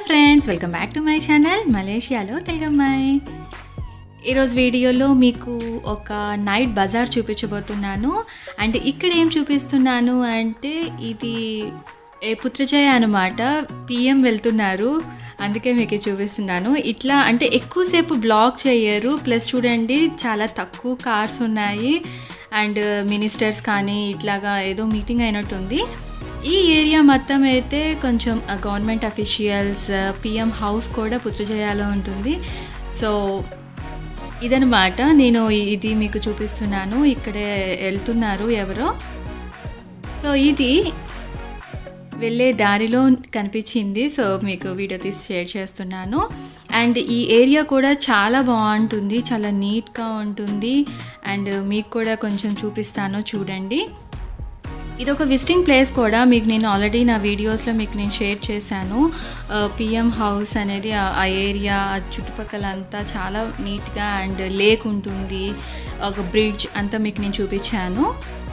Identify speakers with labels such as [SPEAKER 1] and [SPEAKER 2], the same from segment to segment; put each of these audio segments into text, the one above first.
[SPEAKER 1] friends welcome back to my channel మలేషియాలో తెలుగమ్మాయి ఈరోజు వీడియోలో మీకు ఒక నైట్ బజార్ చూపించబోతున్నాను అండ్ ఇక్కడ ఏం చూపిస్తున్నాను అంటే ఇది ఏ పుత్రజయ అనమాట పిఎం వెళ్తున్నారు అందుకే మీకు ఇది చూపిస్తున్నాను ఇట్లా అంటే ఎక్కువసేపు బ్లాక్ చేయరు ప్లస్ చూడండి చాలా తక్కువ కార్స్ ఉన్నాయి అండ్ మినిస్టర్స్ కానీ ఇట్లాగా ఏదో మీటింగ్ అయినట్టుంది ఈ ఏరియా మొత్తం అయితే కొంచెం గవర్నమెంట్ అఫీషియల్స్ పిఎం హౌస్ కూడా పుత్రజయాలో ఉంటుంది సో ఇదనమాట నేను ఇది మీకు చూపిస్తున్నాను ఇక్కడే వెళ్తున్నారు ఎవరో సో ఇది వెళ్ళే దారిలో కనిపించింది సో మీకు వీడియో తీసి షేర్ చేస్తున్నాను అండ్ ఈ ఏరియా కూడా చాలా బాగుంటుంది చాలా నీట్గా ఉంటుంది అండ్ మీకు కూడా కొంచెం చూపిస్తాను చూడండి ఇది ఒక విజిటింగ్ ప్లేస్ కూడా మీకు నేను ఆల్రెడీ నా వీడియోస్లో మీకు నేను షేర్ చేశాను పిఎం హౌస్ అనేది ఆ- ఆ ఏరియా ఆ చుట్టుపక్కల అంతా చాలా నీట్గా అండ్ లేక్ ఉంటుంది ఒక బ్రిడ్జ్ అంతా మీకు నేను చూపించాను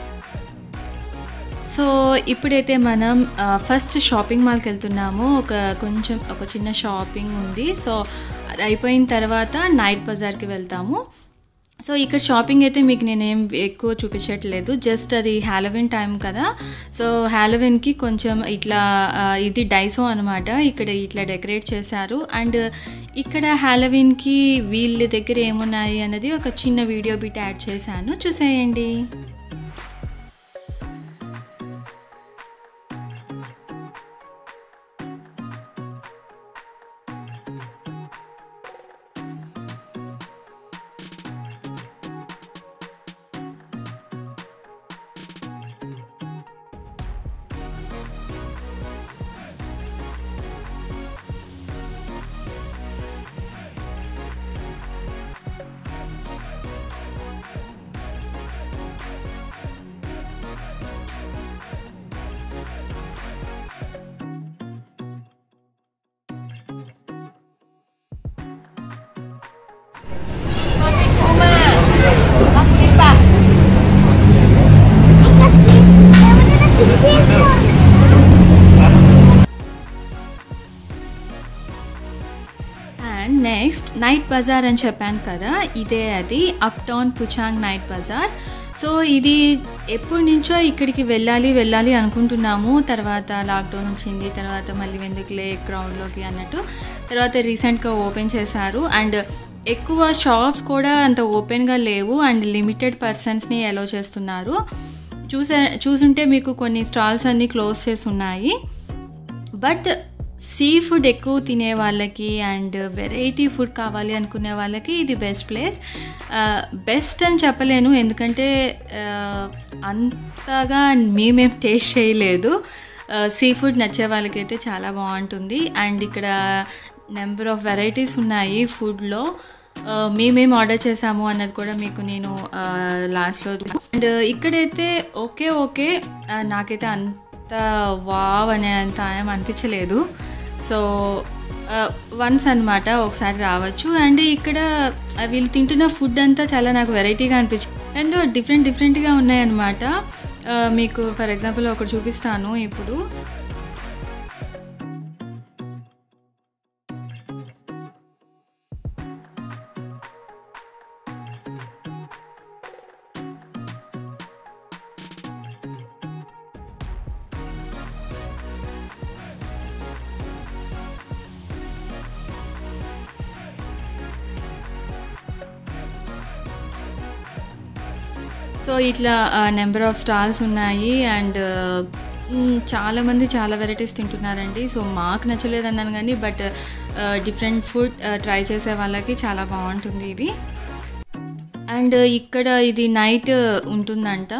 [SPEAKER 1] సో ఇప్పుడైతే మనం ఆ, ఫస్ట్ షాపింగ్ మాల్కి వెళ్తున్నాము ఒక కొంచెం ఒక చిన్న షాపింగ్ ఉంది సో అది అయిపోయిన తర్వాత నైట్ బజార్కి వెళ్తాము సో ఇక్కడ షాపింగ్ అయితే మీకు నేనేం ఎక్కువ చూపించట్లేదు జస్ట్ అది హ్యాలోవిన్ టైం కదా సో హ్యాలోవిన్కి కొంచెం ఇట్లా ఆ, ఇది డైసో అనమాట ఇక్కడ ఇట్లా డెకరేట్ చేశారు అండ్ ఇక్కడ హ్యాలోవిన్కి వీళ్ళ దగ్గర ఏమున్నాయి అన్నది ఒక చిన్న వీడియో బిట్ యాడ్ చేశాను చూసేయండి అండ్ నెక్స్ట్ నైట్ బజార్ అని చెప్పాను కదా ఇదే అది uptown Puchong night bazaar so ఇది ఎప్పటి నుంచో ఇక్కడికి వెళ్ళాలి వెళ్ళాలి అనుకుంటున్నాము తర్వాత లాక్డౌన్ వచ్చింది తర్వాత మళ్ళీ ఎందుకులే క్రౌడ్లోకి అన్నట్టు తర్వాత రీసెంట్గా ఓపెన్ చేశారు అండ్ ఎక్కువ షాప్స్ కూడా అంత ఓపెన్గా లేవు అండ్ లిమిటెడ్ పర్సన్స్ని అలో చేస్తున్నారు చూసే చూసుంటే మీకు కొన్ని స్టాల్స్ అన్నీ క్లోజ్ చేసి ఉన్నాయి బట్ సీ ఫుడ్ ఎక్కువ తినే వాళ్ళకి అండ్ వెరైటీ ఫుడ్ కావాలి అనుకునే వాళ్ళకి ఇది బెస్ట్ ప్లేస్ బెస్ట్ అని చెప్పలేను ఎందుకంటే ఆ, అంతగా మేమేం టేస్ట్ చేయలేదు సీ ఫుడ్ నచ్చే వాళ్ళకైతే చాలా బాగుంటుంది అండ్ ఇక్కడ నెంబర్ ఆఫ్ వెరైటీస్ ఉన్నాయి ఫుడ్లో మేమేం ఆర్డర్ చేసాము అన్నది కూడా మీకు నేను లాస్ట్లో అండ్ ఇక్కడైతే ఓకే ఓకే ఆ, నాకైతే అంత వావ్ అనే అంత ఏం అనిపించలేదు సో వన్స్ అన్నమాట ఒకసారి రావచ్చు అండ్ ఇక్కడ ఆ, వీళ్ళు తింటున్న ఫుడ్ అంతా చాలా నాకు వెరైటీగా అనిపించింది అండ్ డిఫరెంట్ డిఫరెంట్గా ఉన్నాయన్నమాట ఆ, మీకు ఫర్ ఎగ్జాంపుల్ ఒకటి చూపిస్తాను ఇప్పుడు సో ఇట్లా నెంబర్ ఆఫ్ స్టాల్స్ ఉన్నాయి అండ్ చాలామంది చాలా వెరైటీస్ తింటున్నారండి సో మాకు నచ్చలేదు అన్నాను కానీ బట్ డిఫరెంట్ ఫుడ్ ట్రై చేసే వాళ్ళకి చాలా బాగుంటుంది ఇది అండ్ ఇక్కడ ఇది నైట్ ఉంటుందంట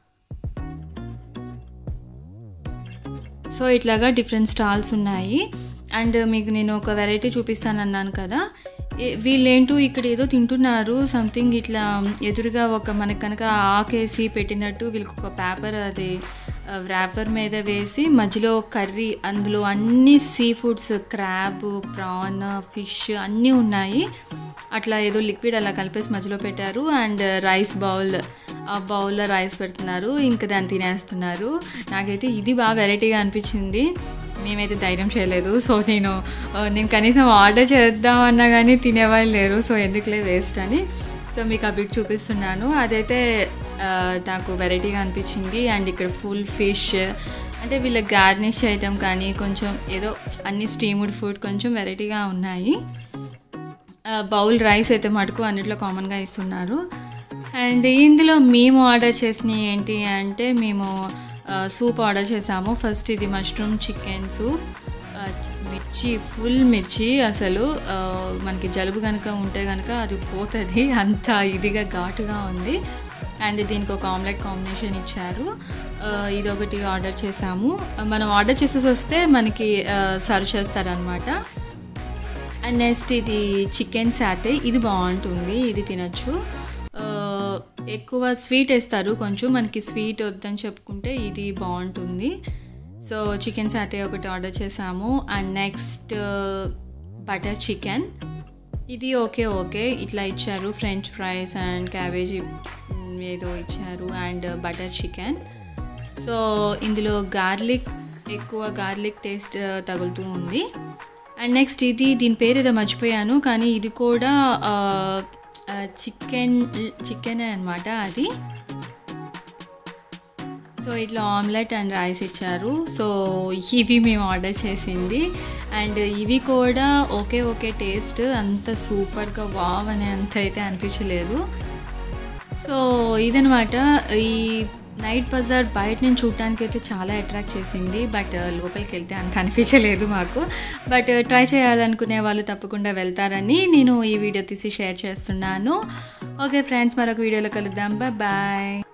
[SPEAKER 1] సో ఇట్లాగా డిఫరెంట్ స్టాల్స్ ఉన్నాయి అండ్ మీకు నేను ఒక వెరైటీ చూపిస్తాను అన్నాను కదా ఏ- వీళ్ళేంటో ఇక్కడ ఏదో తింటున్నారు సంథింగ్ ఇట్లా ఎదురుగా ఒక మనకి కనుక ఆకేసి పెట్టినట్టు వీళ్ళకి ఒక పేపర్ అది ర్యాపర్ మీద వేసి మధ్యలో కర్రీ అందులో అన్ని sea foods crab prawn fish అన్నీ ఉన్నాయి అట్లా ఏదో లిక్విడ్ అలా కలిపేసి మధ్యలో పెట్టారు అండ్ రైస్ బౌల్ ఆ బౌల్లో రైస్ పెడుతున్నారు ఇంకా దాన్ని తినేస్తున్నారు నాకైతే ఇది బాగా వెరైటీగా అనిపించింది మేమైతే ధైర్యం చేయలేదు సో నేను ఆ, నేను కనీసం ఆర్డర్ చేద్దామన్నా కానీ తినేవాళ్ళు లేరు సో ఎందుకులే వేస్ట్ అని సో మీకు ఆ బిట్ చూపిస్తున్నాను అదైతే ఆ, నాకు వెరైటీగా అనిపించింది అండ్ ఇక్కడ ఫుల్ ఫిష్ అంటే వీళ్ళ గార్నిష్ ఐటమ్ కానీ కొంచెం ఏదో అన్ని స్టీమ్డ్ ఫుడ్ కొంచెం వెరైటీగా ఉన్నాయి బౌల్ రైస్ అయితే మటుకు అన్నిట్లో కామన్గా ఇస్తున్నారు అండ్ ఇందులో మేము ఆర్డర్ చేసినవి ఏంటి అంటే మేము సూప్ ఆర్డర్ చేసాము ఫస్ట్ ఇది మష్రూమ్ చికెన్ సూప్ మిర్చి ఫుల్ మిర్చి అసలు ఆ, మనకి జలుబు కనుక ఉంటే కనుక అది పోతుంది అంత ఇదిగా ఘాటుగా ఉంది అండ్ దీనికి ఒక ఆమ్లెట్ కాంబినేషన్ ఇచ్చారు ఆ, ఇది ఒకటి ఆర్డర్ చేసాము మనం ఆర్డర్ చేసేసి వస్తే మనకి సర్వ్ చేస్తారనమాట అండ్ నెక్స్ట్ ఇది చికెన్ సాతే ఇది బాగుంటుంది ఇది తినొచ్చు ఆ, ఎక్కువ స్వీట్ వేస్తారు కొంచెం మనకి స్వీట్ వద్దని చెప్పుకుంటే ఇది బాగుంటుంది సో చికెన్ సాతే ఒకటి ఆర్డర్ చేసాము అండ్ నెక్స్ట్ బటర్ చికెన్ ఇది ఓకే ఓకే ఇట్లా ఇచ్చారు ఫ్రెంచ్ ఫ్రైస్ అండ్ క్యాబేజీ మ్, ఏదో ఇచ్చారు అండ్ బటర్ చికెన్ సో ఇందులో గార్లిక్ ఎక్కువ గార్లిక్ టేస్ట్ తగులుతూ ఉంది అండ్ నెక్స్ట్ ఇది దీని పేరు ఏదో మర్చిపోయాను కానీ ఇది కూడా చికెన్ చికెనే అనమాట అది సో ఇట్లా ఆమ్లెట్ అండ్ రైస్ ఇచ్చారు సో ఇవి మేము ఆర్డర్ చేసింది అండ్ ఇవి కూడా ఓకే ఓకే టేస్ట్ అంత సూపర్గా వావ్ అనే అంత అయితే అనిపించలేదు సో ఇదనమాట ఈ నైట్ బజార్ బయట నుంచి చూడటానికి అయితే చాలా అట్రాక్ట్ చేసింది బట్ లోపలికి వెళ్తే అంత అనిపించలేదు మాకు బట్ ట్రై చేయాలనుకునే వాళ్ళు తప్పకుండా వెళ్తారని నేను ఈ వీడియో తీసి షేర్ చేస్తున్నాను ఓకే ఫ్రెండ్స్ మరొక వీడియోలో కలుద్దాం బాయ్